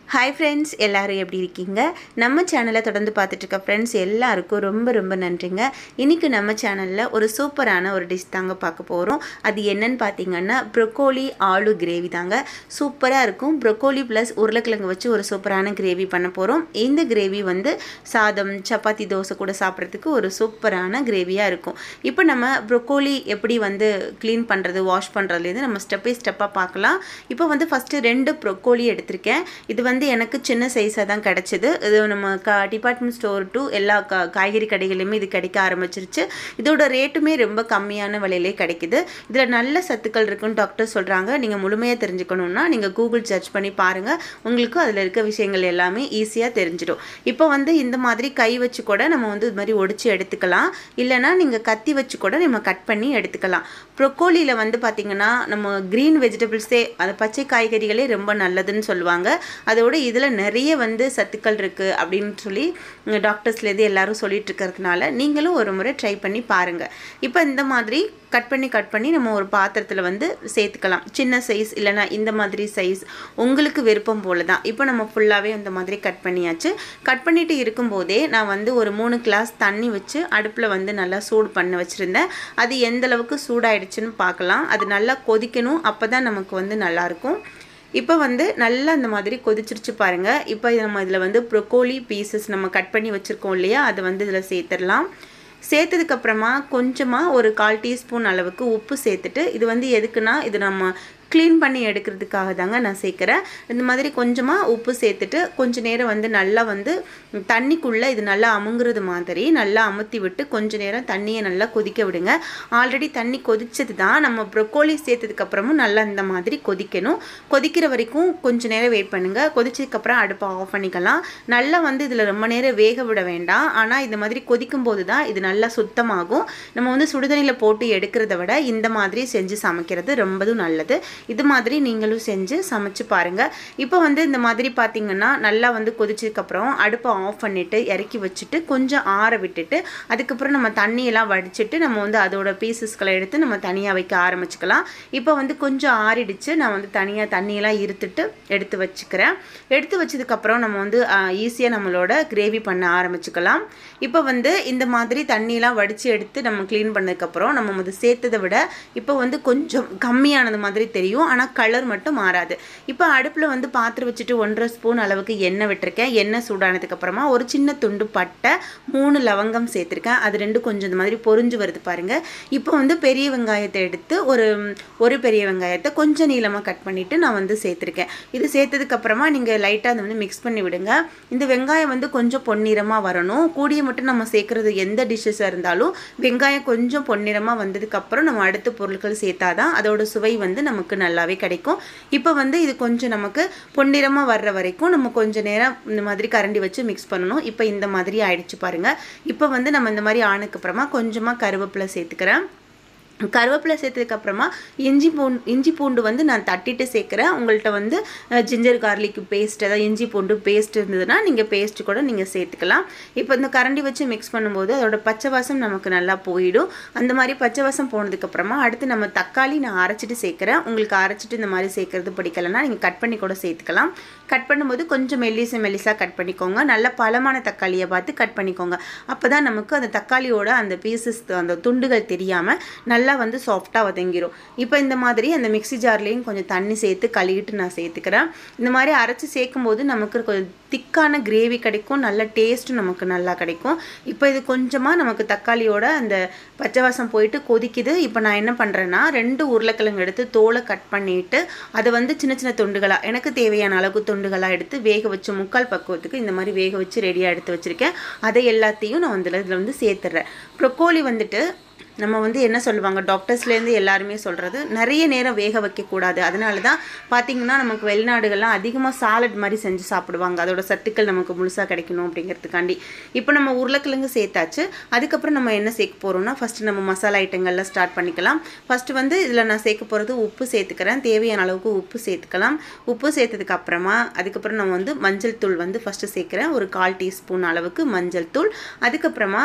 hi friends எல்லாரும் எப்படி இருக்கீங்க நம்ம சேனலை தொடர்ந்து பார்த்துட்டு இருக்க ஃப்ரெண்ட்ஸ் எல்லாருக்கும் ரொம்ப ரொம்ப நன்றிங்க இன்றைக்கி நம்ம சேனலில் ஒரு சூப்பரான ஒரு டிஷ் தாங்க பார்க்க போகிறோம் அது என்னன்னு பார்த்தீங்கன்னா ப்ரொக்கோலி ஆலு கிரேவி தாங்க சூப்பராக இருக்கும் ப்ரொக்கோலி ப்ளஸ் உருளைக்கிழங்கு வச்சு ஒரு சூப்பரான கிரேவி பண்ண போகிறோம் இந்த கிரேவி வந்து சாதம் சப்பாத்தி தோசை கூட சாப்பிட்றதுக்கு ஒரு சூப்பரான கிரேவியாக இருக்கும் இப்போ நம்ம ப்ரொக்கோலி எப்படி வந்து க்ளீன் பண்ணுறது வாஷ் பண்ணுறதுலேருந்து நம்ம ஸ்டெப் பை ஸ்டெப்பாக பார்க்கலாம் இப்போ வந்து ஃபஸ்ட்டு ரெண்டு ப்ரொக்கோலி எடுத்திருக்கேன் இது வந்து எனக்கு சின்ன சைஸாக தான் கிடச்சிது இது நம்ம க டிபார்ட்மெண்ட் ஸ்டோர் டு எல்லா கா காய்கறி கடைகளையுமே இது கிடைக்க ஆரம்பிச்சிருச்சு இதோட ரேட்டுமே ரொம்ப கம்மியான விலையிலே கிடைக்குது இதில் நல்ல சத்துக்கள் இருக்குன்னு டாக்டர் சொல்கிறாங்க நீங்கள் முழுமையாக தெரிஞ்சுக்கணுன்னா நீங்கள் கூகுள் சர்ச் பண்ணி பாருங்கள் உங்களுக்கு அதில் இருக்க விஷயங்கள் எல்லாமே ஈஸியாக தெரிஞ்சிடும் இப்போ வந்து இந்த மாதிரி கை வச்சு கூட நம்ம வந்து இது மாதிரி ஒடிச்சு எடுத்துக்கலாம் இல்லைனா நீங்கள் கத்தி வச்சு கூட நம்ம கட் பண்ணி எடுத்துக்கலாம் ப்ரொக்கோலியில் வந்து பார்த்திங்கன்னா நம்ம க்ரீன் வெஜிடபிள்ஸே அந்த பச்சை காய்கறிகளே ரொம்ப நல்லதுன்னு சொல்லுவாங்க அதோட இதில் நிறைய வந்து சத்துக்கள் இருக்குது அப்படின்னு சொல்லி டாக்டர்ஸ்லேருந்து எல்லாரும் சொல்லிட்டு இருக்கிறதுனால நீங்களும் ஒரு முறை ட்ரை பண்ணி பாருங்கள் இப்போ இந்த மாதிரி கட் பண்ணி கட் பண்ணி நம்ம ஒரு பாத்திரத்தில் வந்து சேர்த்துக்கலாம் சின்ன சைஸ் இல்லைனா இந்த மாதிரி சைஸ் உங்களுக்கு விருப்பம் போல தான் இப்போ நம்ம ஃபுல்லாகவே இந்த மாதிரி கட் பண்ணியாச்சு கட் பண்ணிட்டு இருக்கும்போதே நான் வந்து ஒரு மூணு கிளாஸ் தண்ணி வச்சு அடுப்பில் வந்து நல்லா சூடு பண்ண வச்சுருந்தேன் அது எந்த அளவுக்கு சூடாயிடுச்சுன்னு பார்க்கலாம் அது நல்லா கொதிக்கணும் அப்போ தான் நமக்கு வந்து நல்லாயிருக்கும் இப்போ வந்து நல்லா அந்த மாதிரி கொதிச்சிருச்சு பாருங்கள் இப்போ நம்ம இதில் வந்து ப்ரொக்கோலி பீசஸ் நம்ம கட் பண்ணி வச்சுருக்கோம் இல்லையா அதை வந்து இதில் சேர்த்துடலாம் சேர்த்ததுக்கப்புறமா கொஞ்சமாக ஒரு கால் டீஸ்பூன் அளவுக்கு உப்பு சேர்த்துட்டு இது வந்து எதுக்குன்னா இது நம்ம க்ளீன் பண்ணி எடுக்கிறதுக்காக தாங்க நான் சேர்க்குறேன் இந்த மாதிரி கொஞ்சமாக உப்பு சேர்த்துட்டு கொஞ்ச நேரம் வந்து நல்லா வந்து தண்ணிக்குள்ளே இது நல்லா அமுங்குறது மாதிரி நல்லா அமுத்தி விட்டு கொஞ்ச நேரம் தண்ணியை நல்லா கொதிக்க விடுங்க ஆல்ரெடி தண்ணி கொதிச்சது தான் நம்ம ப்ரொக்கோலி சேர்த்ததுக்கப்புறமும் நல்லா இந்த மாதிரி கொதிக்கணும் கொதிக்கிற வரைக்கும் கொஞ்ச நேரம் வெயிட் பண்ணுங்கள் கொதிச்சதுக்கப்புறம் அடுப்பை ஆஃப் பண்ணிக்கலாம் நல்லா வந்து இதில் ரொம்ப நேரம் வேக விட வேண்டாம் ஆனால் இந்த மாதிரி கொதிக்கும் போது தான் இது நல்லா சுத்தமாகும் நம்ம வந்து சுடுதண்ணியில் போட்டு எடுக்கிறத விட இந்த மாதிரி செஞ்சு சமைக்கிறது ரொம்பவும் நல்லது இது மாதிரி நீங்களும் செஞ்சு சமைச்சு பாருங்கள் இப்போ வந்து இந்த மாதிரி பார்த்தீங்கன்னா நல்லா வந்து கொதிச்சதுக்கப்புறம் அடுப்பை ஆஃப் பண்ணிவிட்டு இறக்கி வச்சுட்டு கொஞ்சம் ஆற விட்டுட்டு அதுக்கப்புறம் நம்ம தண்ணியெல்லாம் வடிச்சிட்டு நம்ம வந்து அதோட பீசஸ்களை எடுத்து நம்ம தனியாக வைக்க ஆரம்பிச்சுக்கலாம் இப்போ வந்து கொஞ்சம் ஆறிடுச்சு நான் வந்து தனியாக தண்ணியெல்லாம் இருத்துட்டு எடுத்து வச்சுக்கிறேன் எடுத்து வச்சதுக்கப்புறம் நம்ம வந்து ஈஸியாக நம்மளோட கிரேவி பண்ண ஆரம்பிச்சுக்கலாம் இப்போ வந்து இந்த மாதிரி தண்ணியெல்லாம் வடித்து எடுத்து நம்ம க்ளீன் பண்ணதுக்கப்புறம் நம்ம வந்து சேர்த்ததை விட இப்போ வந்து கொஞ்சம் கம்மியானது மாதிரி தெரியும் தெரியும் ஆனால் கலர் மட்டும் மாறாது இப்போ அடுப்பில் வந்து பாத்திரம் வச்சுட்டு ஒன்றரை ஸ்பூன் அளவுக்கு எண்ணெய் விட்டுருக்கேன் எண்ணெய் சூடானதுக்கப்புறமா ஒரு சின்ன துண்டு பட்டை மூணு லவங்கம் சேர்த்துருக்கேன் அது ரெண்டு கொஞ்சம் இந்த மாதிரி பொறிஞ்சு வருது பாருங்கள் இப்போ வந்து பெரிய வெங்காயத்தை எடுத்து ஒரு ஒரு பெரிய வெங்காயத்தை கொஞ்சம் நீளமாக கட் பண்ணிவிட்டு நான் வந்து சேர்த்துருக்கேன் இது சேர்த்ததுக்கப்புறமா நீங்கள் லைட்டாக அதை வந்து மிக்ஸ் பண்ணி விடுங்க இந்த வெங்காயம் வந்து கொஞ்சம் பொன்னிறமாக வரணும் கூடிய மட்டும் நம்ம சேர்க்குறது எந்த டிஷ்ஷஸாக இருந்தாலும் வெங்காயம் கொஞ்சம் பொன்னிறமாக வந்ததுக்கப்புறம் நம்ம அடுத்த பொருட்கள் சேர்த்தாதான் அதோட சுவை வந்து நமக்கு நல்லாவே கிடைக்கும் இப்போ வந்து இது கொஞ்சம் நமக்கு பொன்னிறமாக வர்ற வரைக்கும் நம்ம கொஞ்சம் நேரம் இந்த மாதிரி கரண்டி வச்சு மிக்ஸ் பண்ணணும் இப்போ இந்த மாதிரி ஆயிடுச்சு பாருங்கள் இப்போ வந்து நம்ம இந்த மாதிரி ஆனதுக்கப்புறமா கொஞ்சமாக கருவேப்பிலை சேர்த்துக்கிறேன் கருவேப்பிலை சேர்த்ததுக்கப்புறமா இஞ்சி பூண்டு இஞ்சி பூண்டு வந்து நான் தட்டிட்டு சேர்க்குறேன் உங்கள்கிட்ட வந்து ஜிஞ்சர் கார்லிக் பேஸ்ட் அதாவது இஞ்சி பூண்டு பேஸ்ட் இருந்ததுன்னா நீங்கள் பேஸ்ட்டு கூட நீங்கள் சேர்த்துக்கலாம் இப்போ இந்த கரண்டி வச்சு மிக்ஸ் பண்ணும்போது அதோட பச்சை வாசம் நமக்கு நல்லா போயிடும் அந்த மாதிரி பச்சை வாசம் போனதுக்கப்புறமா அடுத்து நம்ம தக்காளி நான் அரைச்சிட்டு சேர்க்குறேன் உங்களுக்கு அரைச்சிட்டு இந்த மாதிரி சேர்க்குறது பிடிக்கலன்னா நீங்கள் கட் பண்ணி கூட சேர்த்துக்கலாம் கட் பண்ணும்போது கொஞ்சம் மெல்லிசு மெல்லிஸாக கட் பண்ணிக்கோங்க நல்ல பழமான தக்காளியை பார்த்து கட் பண்ணிக்கோங்க அப்போ தான் நமக்கு அந்த தக்காளியோட அந்த பீசஸ் அந்த துண்டுகள் தெரியாமல் நல்லா நல்லா வந்து சாஃப்டாக வதங்கிடும் இப்போ இந்த மாதிரி அந்த மிக்சி ஜார்லேயும் கொஞ்சம் தண்ணி சேர்த்து கழுவிட்டு நான் சேர்த்துக்கிறேன் இந்த மாதிரி அரைச்சி சேர்க்கும் போது நமக்கு கொஞ்சம் திக்கான கிரேவி கிடைக்கும் நல்ல டேஸ்ட்டும் நமக்கு நல்லா கிடைக்கும் இப்போ இது கொஞ்சமாக நமக்கு தக்காளியோட அந்த பச்சை வாசம் போயிட்டு கொதிக்குது இப்போ நான் என்ன பண்ணுறேன்னா ரெண்டு உருளைக்கிழங்கு எடுத்து தோலை கட் பண்ணிவிட்டு அதை வந்து சின்ன சின்ன துண்டுகளாக எனக்கு தேவையான அளவுக்கு துண்டுகளாக எடுத்து வேக வச்சு முக்கால் பக்குவத்துக்கு இந்த மாதிரி வேக வச்சு ரெடியாக எடுத்து வச்சுருக்கேன் அதை எல்லாத்தையும் நான் வந்து இதில் வந்து சேர்த்துட்றேன் ப்ரொக்கோலி வந்துட்டு நம்ம வந்து என்ன சொல்லுவாங்க டாக்டர்ஸ்லேருந்து எல்லாருமே சொல்கிறது நிறைய நேரம் வேக வைக்கக்கூடாது அதனால தான் பார்த்திங்கன்னா நமக்கு வெளிநாடுகள்லாம் அதிகமாக சாலட் மாதிரி செஞ்சு சாப்பிடுவாங்க அதோட சத்துக்கள் நமக்கு முழுசாக கிடைக்கணும் அப்படிங்கிறதுக்காண்டி இப்போ நம்ம உருளைக்கிழங்கு சேர்த்தாச்சு அதுக்கப்புறம் நம்ம என்ன சேர்க்க போகிறோம்னா ஃபஸ்ட்டு நம்ம மசாலா ஐட்டங்கள்லாம் ஸ்டார்ட் பண்ணிக்கலாம் ஃபஸ்ட்டு வந்து இதில் நான் சேர்க்க போகிறது உப்பு சேர்த்துக்கிறேன் தேவையான அளவுக்கு உப்பு சேர்த்துக்கலாம் உப்பு சேர்த்ததுக்கு அப்புறமா அதுக்கப்புறம் நம்ம வந்து மஞ்சள் தூள் வந்து ஃபஸ்ட்டு சேர்க்குறேன் ஒரு கால் டீஸ்பூன் அளவுக்கு மஞ்சள் தூள் அதுக்கப்புறமா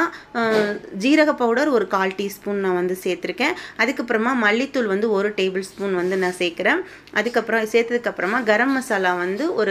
ஜீரக பவுடர் ஒரு கால் டீஸ்பூன் நான் வந்து சேர்த்துருக்கேன் அதுக்கப்புறமா மல்லித்தூள் வந்து ஒரு டேபிள் ஸ்பூன் வந்து நான் சேர்க்குறேன் அதுக்கப்புறம் சேர்த்ததுக்கப்புறமா கரம் மசாலா வந்து ஒரு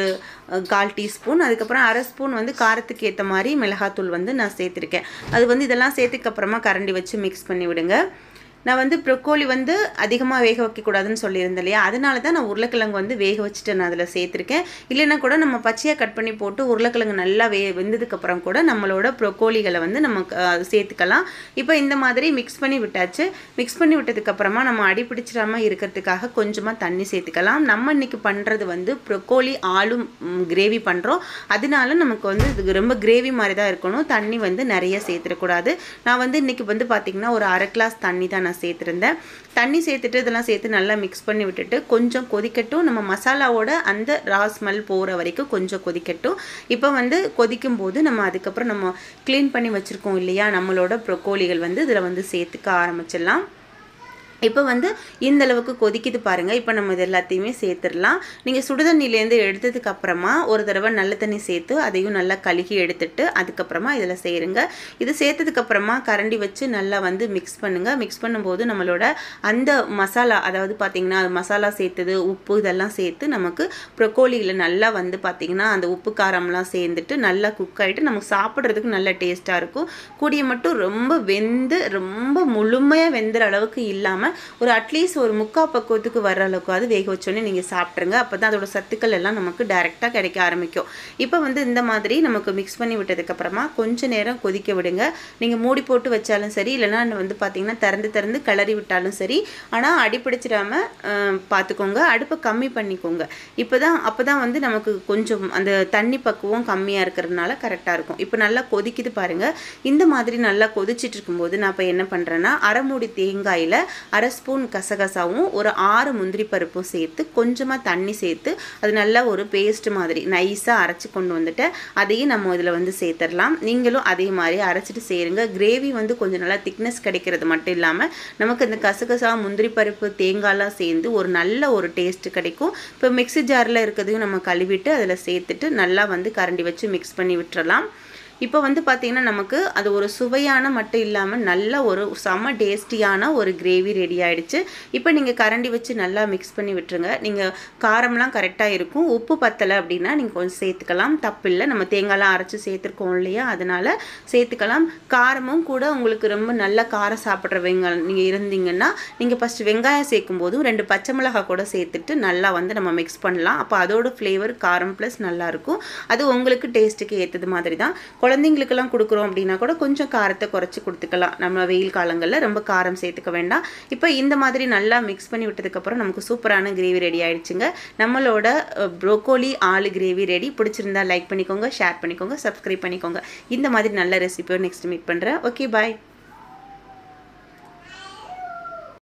அஹ், கால் டீஸ்பூன் அதுக்கப்புறம் அரை ஸ்பூன் வந்து காரத்துக்கு ஏற்ற மாதிரி மிளகாத்தூள் வந்து நான் சேர்த்துருக்கேன் அது வந்து இதெல்லாம் சேர்த்துக்கப்புறமா கரண்டி வச்சு மிக்ஸ் பண்ணி விடுங்க நான் வந்து ப்ரொக்கோலி வந்து அதிகமாக வேக வைக்கக்கூடாதுன்னு சொல்லியிருந்தேன் இல்லையா அதனால தான் நான் உருளைக்கிழங்கு வந்து வேக வச்சுட்டு நான் அதில் சேர்த்துருக்கேன் இல்லைன்னா கூட நம்ம பச்சையாக கட் பண்ணி போட்டு உருளைக்கிழங்கு நல்லா வே வெந்ததுக்கப்புறம் கூட நம்மளோட ப்ரொக்கோலிகளை வந்து நம்ம அஹ், சேர்த்துக்கலாம் இப்போ இந்த மாதிரி மிக்ஸ் பண்ணி விட்டாச்சு மிக்ஸ் பண்ணி விட்டதுக்கப்புறமா நம்ம அடி பிடிச்சிடாமல் இருக்கிறதுக்காக கொஞ்சமாக தண்ணி சேர்த்துக்கலாம் நம்ம இன்னைக்கு பண்ணுறது வந்து ப்ரொக்கோலி ஆளும் கிரேவி பண்ணுறோம் அதனால நமக்கு வந்து இது ரொம்ப கிரேவி மாதிரி தான் இருக்கணும் தண்ணி வந்து நிறைய சேர்த்துடக்கூடாது நான் வந்து இன்னைக்கு வந்து பார்த்திங்கன்னா ஒரு அரை கிளாஸ் தண்ணி தான் நான் சேர்த்துருந்தேன் தண்ணி சேர்த்துட்டு இதெல்லாம் சேர்த்து நல்லா மிக்ஸ் பண்ணி விட்டுட்டு கொஞ்சம் கொதிக்கட்டும் நம்ம மசாலாவோட அந்த ரா ஸ்மெல் போகிற வரைக்கும் கொஞ்சம் கொதிக்கட்டும் இப்போ வந்து கொதிக்கும் போது நம்ம அதுக்கப்புறம் நம்ம க்ளீன் பண்ணி வச்சுருக்கோம் இல்லையா நம்மளோட ப்ரொக்கோலிகள் வந்து இதில் வந்து சேர்த்துக்க ஆரம்பிச்சிடலாம் இப்போ வந்து இந்த அளவுக்கு கொதிக்குது பாருங்கள் இப்போ நம்ம இது எல்லாத்தையுமே சேர்த்துடலாம் நீங்கள் சுடுதண்ணிலேருந்து எடுத்ததுக்கு அப்புறமா ஒரு தடவை நல்ல தண்ணி சேர்த்து அதையும் நல்லா கழுகி எடுத்துட்டு அதுக்கப்புறமா இதில் சேருங்க இது சேர்த்ததுக்கப்புறமா கரண்டி வச்சு நல்லா வந்து மிக்ஸ் பண்ணுங்கள் மிக்ஸ் பண்ணும்போது நம்மளோட அந்த மசாலா அதாவது பார்த்திங்கன்னா மசாலா சேர்த்தது உப்பு இதெல்லாம் சேர்த்து நமக்கு ப்ரொக்கோலியில் நல்லா வந்து பார்த்திங்கன்னா அந்த உப்பு காரம்லாம் சேர்ந்துட்டு நல்லா குக் ஆகிட்டு நமக்கு சாப்பிட்றதுக்கு நல்ல டேஸ்ட்டாக இருக்கும் கூடிய மட்டும் ரொம்ப வெந்து ரொம்ப முழுமையாக வெந்துற அளவுக்கு இல்லாமல் ஒரு அட்லீஸ்ட் ஒரு முக்கால் பக்குவத்துக்கு வர அளவுக்காவது வேக வச்சோன்னே நீங்கள் சாப்பிட்ருங்க அப்போ தான் அதோட சத்துக்கள் எல்லாம் நமக்கு டைரெக்டாக கிடைக்க ஆரம்பிக்கும் இப்போ வந்து இந்த மாதிரி நமக்கு மிக்ஸ் பண்ணி விட்டதுக்கப்புறமா கொஞ்ச நேரம் கொதிக்க விடுங்க நீங்கள் மூடி போட்டு வச்சாலும் சரி இல்லைன்னா வந்து பார்த்தீங்கன்னா திறந்து திறந்து கிளறி விட்டாலும் சரி ஆனால் அடிப்பிடிச்சிடாம அஹ், பார்த்துக்கோங்க அடுப்பை கம்மி பண்ணிக்கோங்க இப்போ தான் அப்போ தான் வந்து நமக்கு கொஞ்சம் அந்த தண்ணி பக்குவம் கம்மியாக இருக்கிறதுனால கரெக்டாக இருக்கும் இப்போ நல்லா கொதிக்குது பாருங்கள் இந்த மாதிரி நல்லா கொதிச்சிட்டு இருக்கும்போது நான் இப்போ என்ன பண்ணுறேன்னா அரை மூடி தேங்காயில் அரை ஸ்பூன் கசகசாவும் ஒரு ஆறு முந்திரி பருப்பும் சேர்த்து கொஞ்சமாக தண்ணி சேர்த்து அது நல்லா ஒரு பேஸ்ட் மாதிரி நைஸாக அரைச்சி கொண்டு வந்துட்டு அதையும் நம்ம இதில் வந்து சேர்த்துடலாம் நீங்களும் அதே மாதிரி அரைச்சிட்டு சேருங்க கிரேவி வந்து கொஞ்சம் நல்லா திக்னஸ் கிடைக்கிறது மட்டும் இல்லாமல் நமக்கு இந்த கசகசா முந்திரி பருப்பு தேங்காய்லாம் சேர்ந்து ஒரு நல்ல ஒரு டேஸ்ட் கிடைக்கும் இப்போ மிக்ஸி ஜாரில் இருக்கிறதையும் நம்ம கழுவிட்டு அதில் சேர்த்துட்டு நல்லா வந்து கரண்டி வச்சு மிக்ஸ் பண்ணி விட்டுறலாம் இப்போ வந்து பார்த்தீங்கன்னா நமக்கு அது ஒரு சுவையான மட்டும் இல்லாமல் நல்ல ஒரு செம டேஸ்டியான ஒரு கிரேவி ரெடி ஆயிடுச்சு இப்போ நீங்கள் கரண்டி வச்சு நல்லா மிக்ஸ் பண்ணி விட்டுருங்க நீங்கள் காரம்லாம் கரெக்டாக இருக்கும் உப்பு பத்தலை அப்படின்னா நீங்கள் கொஞ்சம் சேர்த்துக்கலாம் தப்பில்லை நம்ம தேங்காய்லாம் அரைச்சி சேர்த்துருக்கோம் இல்லையா அதனால் சேர்த்துக்கலாம் காரமும் கூட உங்களுக்கு ரொம்ப நல்ல காரம் சாப்பிட்ற வெங்காயம் நீங்கள் இருந்தீங்கன்னா நீங்கள் ஃபஸ்ட்டு வெங்காயம் சேர்க்கும் போதும் ரெண்டு பச்சை மிளகாய் கூட சேர்த்துட்டு நல்லா வந்து நம்ம மிக்ஸ் பண்ணலாம் அப்போ அதோட ஃப்ளேவர் காரம் ப்ளஸ் நல்லாயிருக்கும் அது உங்களுக்கு டேஸ்ட்டுக்கு ஏற்றது மாதிரி தான் குழந்தைங்களுக்கெல்லாம் கொடுக்குறோம் அப்படின்னா கூட கொஞ்சம் காரத்தை குறைச்சி கொடுத்துக்கலாம் நம்ம வெயில் காலங்களில் ரொம்ப காரம் சேர்த்துக்க வேண்டாம் இப்போ இந்த மாதிரி நல்லா மிக்ஸ் பண்ணி விட்டதுக்கப்புறம் நமக்கு சூப்பரான கிரேவி ரெடி ஆயிடுச்சுங்க நம்மளோட ப்ரோக்கோலி ஆலு கிரேவி ரெடி பிடிச்சிருந்தா லைக் பண்ணிக்கோங்க ஷேர் பண்ணிக்கோங்க சப்ஸ்கிரைப் பண்ணிக்கோங்க இந்த மாதிரி நல்ல ரெசிபியோ நெக்ஸ்ட் மீட் பண்ணுறேன் ஓகே பாய்